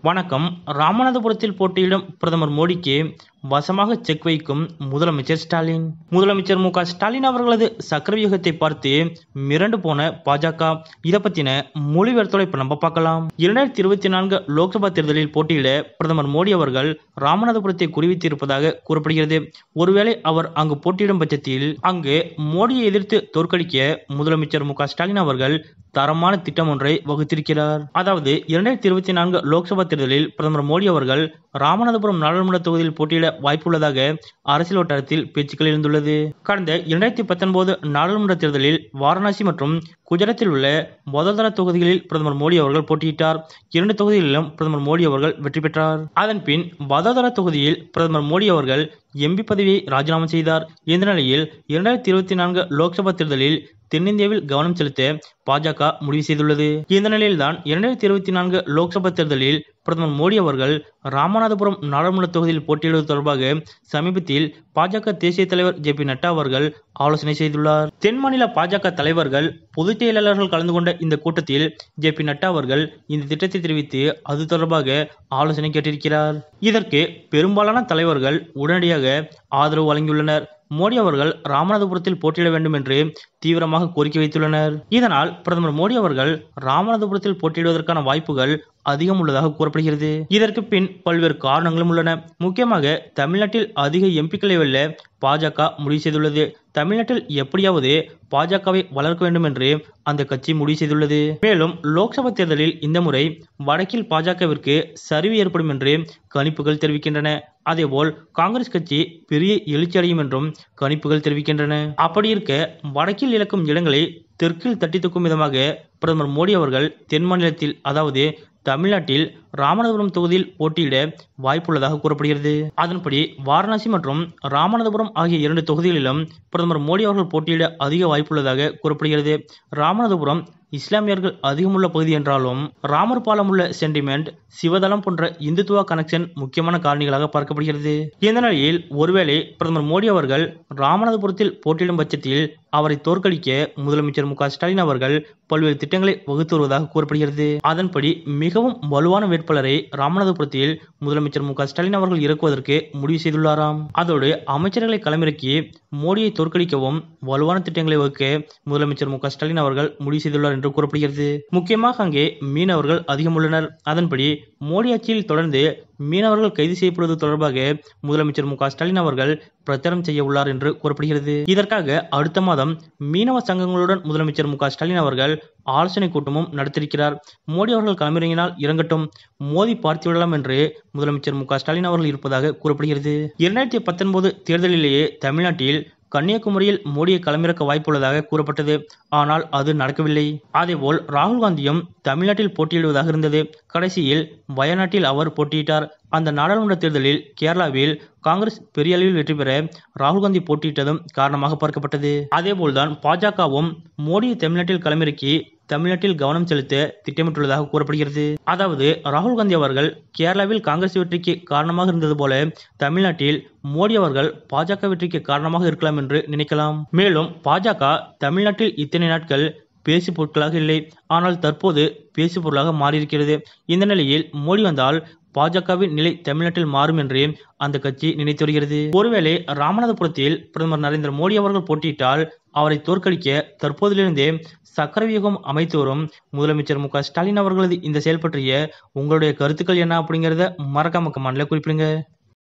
வணக்கம் ராமநாதபுரத்தில் போட்டியிடும் பிரதமர் மோடிக்கு வசமாக செக் வைக்கும் முதலமைச்சர் ஸ்டாலின் முதலமைச்சர் மு க ஸ்டாலின் அவர்களது சக்கரவியூகத்தை பார்த்து மிரண்டு போன பாஜக இதை பத்தின மொழிபெயர்த்தோட இப்ப நம்ம பார்க்கலாம் இரண்டாயிரத்தி இருபத்தி நான்கு லோக்சபா தேர்தலில் போட்டியிட பிரதமர் மோடி அவர்கள் ராமநாதபுரத்தை குறிவித்து இருப்பதாக கூறப்படுகிறது ஒருவேளை அவர் அங்கு போட்டியிடும் பட்சத்தில் அங்கு மோடியை எதிர்த்து தோற்கடிக்க முதலமைச்சர் மு க ஸ்டாலின் அவர்கள் தரமான திட்டம் ஒன்றை வகுத்திருக்கிறார் அதாவது இரண்டாயிரத்தி இருபத்தி நான்கு லோக்சபா தேர்தலில் பிரதமர் மோடி அவர்கள் ராமநாதபுரம் நாடாளுமன்ற தொகுதியில் போட்டியிட வாய்ப்புள்ளதாக அரசியல் வட்டாரத்தில் பேச்சுக்கள் எழுந்துள்ளது கடந்த இரண்டாயிரத்தி பத்தொன்பது நாடாளுமன்ற தேர்தலில் வாரணாசி மற்றும் குஜராத்தில் உள்ள முதல்தர தொகுதிகளில் பிரதமர் மோடி அவர்கள் போட்டியிட்டார் இரண்டு தொகுதிகளிலும் பிரதமர் மோடி அவர்கள் வெற்றி பெற்றார் அதன் பின் வதோதரா தொகுதியில் பிரதமர் மோடி அவர்கள் எம்பி பதவியை ராஜினாமா செய்தார் இந்த நிலையில் இரண்டாயிரத்தி இருபத்தி நான்கு லோக்சபா தேர்தலில் தென்னிந்தியாவில் கவனம் செலுத்த பாஜக முடிவு செய்துள்ளது இந்த நிலையில்தான் இரண்டாயிரத்தி இருபத்தி நான்கு லோக்சபா தேர்தலில் பிரதமர் மோடி அவர்கள் ராமநாதபுரம் நாடாளுமன்ற தொகுதியில் போட்டியிடுவது தொடர்பாக சமீபத்தில் பாஜக தேசிய தலைவர் ஜே பி நட்டா அவர்கள் ஆலோசனை செய்துள்ளார் தென் மாநில பாஜக தலைவர்கள் பொதுச் செயலாளர்கள் கலந்து கொண்ட இந்த கூட்டத்தில் ஜே பி நட்டா அவர்கள் இந்த திட்டத்தை தெரிவித்து அது தொடர்பாக ஆலோசனை கேட்டிருக்கிறார் இதற்கு பெரும்பாலான தலைவர்கள் உடனடியாக ஆதரவு வழங்கியுள்ளனர் மோடி அவர்கள் ராமநாதபுரத்தில் போட்டியிட வேண்டும் என்று தீவிரமாக கோரிக்கை வைத்துள்ளனர் இதனால் பிரதமர் மோடி அவர்கள் ராமநாதபுரத்தில் போட்டியிடுவதற்கான வாய்ப்புகள் அதிகம் உள்ளதாக கூறப்படுகிறது இதற்கு பின் பல்வேறு காரணங்களும் உள்ளன முக்கியமாக தமிழ்நாட்டில் அதிக எம்பிக்களை வெல்ல பாஜக முடிவு செய்துள்ளது தமிழ்நாட்டில் எப்படியாவது பாஜகவை வளர்க்க வேண்டும் என்று அந்த கட்சி முடிவு செய்துள்ளது மேலும் லோக்சபா தேர்தலில் இந்த முறை வடக்கில் பாஜகவிற்கு சரிவு ஏற்படும் என்று கணிப்புகள் தெரிவிக்கின்றன அதேபோல் காங்கிரஸ் கட்சி பெரிய எழுச்சி அடையும் என்றும் கணிப்புகள் தெரிவிக்கின்றன அப்படி இருக்க வடக்கில் இழக்கும் இடங்களை தெற்கில் தட்டி தூக்கும் விதமாக பிரதமர் மோடி அவர்கள் தென் மாநிலத்தில் அதாவது தமிழ்நாட்டில் ராமநாதபுரம் தொகுதியில் போட்டியிட வாய்ப்புள்ளதாக கூறப்படுகிறது அதன்படி வாரணாசி மற்றும் ராமநாதபுரம் ஆகிய இரண்டு தொகுதிகளிலும் பிரதமர் மோடி அவர்கள் போட்டியிட அதிக வாய்ப்புள்ளதாக கூறப்படுகிறது ராமநாதபுரம் இஸ்லாமியர்கள் அதிகமுள்ள பகுதி என்றாலும் ராமர் பாலம் உள்ள சென்டிமெண்ட் சிவதளம் போன்ற இந்துத்துவா கனெக்ஷன் முக்கியமான காரணிகளாக பார்க்கப்படுகிறது இந்த நிலையில் ஒருவேளை பிரதமர் மோடி அவர்கள் ராமநாதபுரத்தில் போட்டியிடும் பட்சத்தில் அவரை தோற்கடிக்க முதலமைச்சர் மு ஸ்டாலின் அவர்கள் பல்வேறு திட்டங்களை வகுத்து வருவதாக கூறப்படுகிறது அதன்படி மிகவும் வலுவான வேட்பாளரை ராமநாதபுரத்தில் முதலமைச்சர் மு ஸ்டாலின் அவர்கள் இறக்குவதற்கு முடிவு செய்துள்ளாராம் அதோடு அமைச்சர்களை களமிறக்கி மோடியை தோற்கடிக்கவும் வலுவான திட்டங்களை வகுக்க முதலமைச்சர் மு ஸ்டாலின் அவர்கள் முடிவு செய்துள்ளார் என்று கூறப்படுகிறது முக்கியமாக அங்கே மீனவர்கள் அதிகம் உள்ளனர் அதன்படி மோடி ஆட்சியில் தொடர்ந்து மீனவர்கள் கைது செய்யப்படுவது தொடர்பாக முதலமைச்சர் மு ஸ்டாலின் அவர்கள் பிரச்சாரம் செய்ய உள்ளார் என்று கூறப்படுகிறது இதற்காக அடுத்த மாதம் மீனவ சங்கங்களுடன் முதலமைச்சர் மு ஸ்டாலின் அவர்கள் ஆலோசனை கூட்டமும் நடத்திருக்கிறார் மோடி அவர்கள் களமிறங்கினால் இறங்கட்டும் மோதி பார்த்து விடலாம் என்று முதலமைச்சர் மு ஸ்டாலின் அவர்கள் இருப்பதாக கூறப்படுகிறது இரண்டாயிரத்தி பத்தொன்பது தேர்தலிலேயே தமிழ்நாட்டில் கன்னியாகுமரியில் மோடியை களமிறக்க வாய்ப்புள்ளதாக கூறப்பட்டது ஆனால் அது நடக்கவில்லை அதேபோல் ராகுல் காந்தியும் தமிழ்நாட்டில் போட்டியிடுவதாக இருந்தது கடைசியில் வயநாட்டில் அவர் போட்டியிட்டார் அந்த நாடாளுமன்ற தேர்தலில் கேரளாவில் காங்கிரஸ் பெரிய அளவில் வெற்றி பெற ராகுல் காந்தி போட்டியிட்டதும் காரணமாக பார்க்கப்பட்டது அதேபோல்தான் பாஜகவும் மோடியை தமிழ்நாட்டில் களமிறக்கி தமிழ்நாட்டில் கவனம் செலுத்த திட்டமிட்டுள்ளதாக கூறப்படுகிறது அதாவது ராகுல் காந்தி அவர்கள் கேரளாவில் காங்கிரஸ் வெற்றிக்கு காரணமாக இருந்தது போல தமிழ்நாட்டில் மோடி அவர்கள் பாஜக வெற்றிக்கு காரணமாக இருக்கலாம் என்று நினைக்கலாம் மேலும் பாஜக தமிழ்நாட்டில் இத்தனை நாட்கள் பேசு பொருட்களாக இல்லை ஆனால் தற்போது பேசு பொருளாக மாறியிருக்கிறது இந்த நிலையில் மோடி வந்தால் பாஜகவின் நிலை தமிழ்நாட்டில் மாறும் என்று அந்த கட்சி நினைத்து வருகிறது ஒருவேளை ராமநாதபுரத்தில் பிரதமர் நரேந்திர மோடி அவர்கள் போட்டியிட்டால் அவரை தோற்கடிக்க தற்போதிலிருந்தே சக்கரவியூகம் அமைத்து வரும் முதலமைச்சர் மு ஸ்டாலின் அவர்களது இந்த செயல் பற்றிய உங்களுடைய கருத்துக்கள் என்ன அப்படிங்கிறத மறக்காம கமெண்ட்ல குறிப்பிடுங்க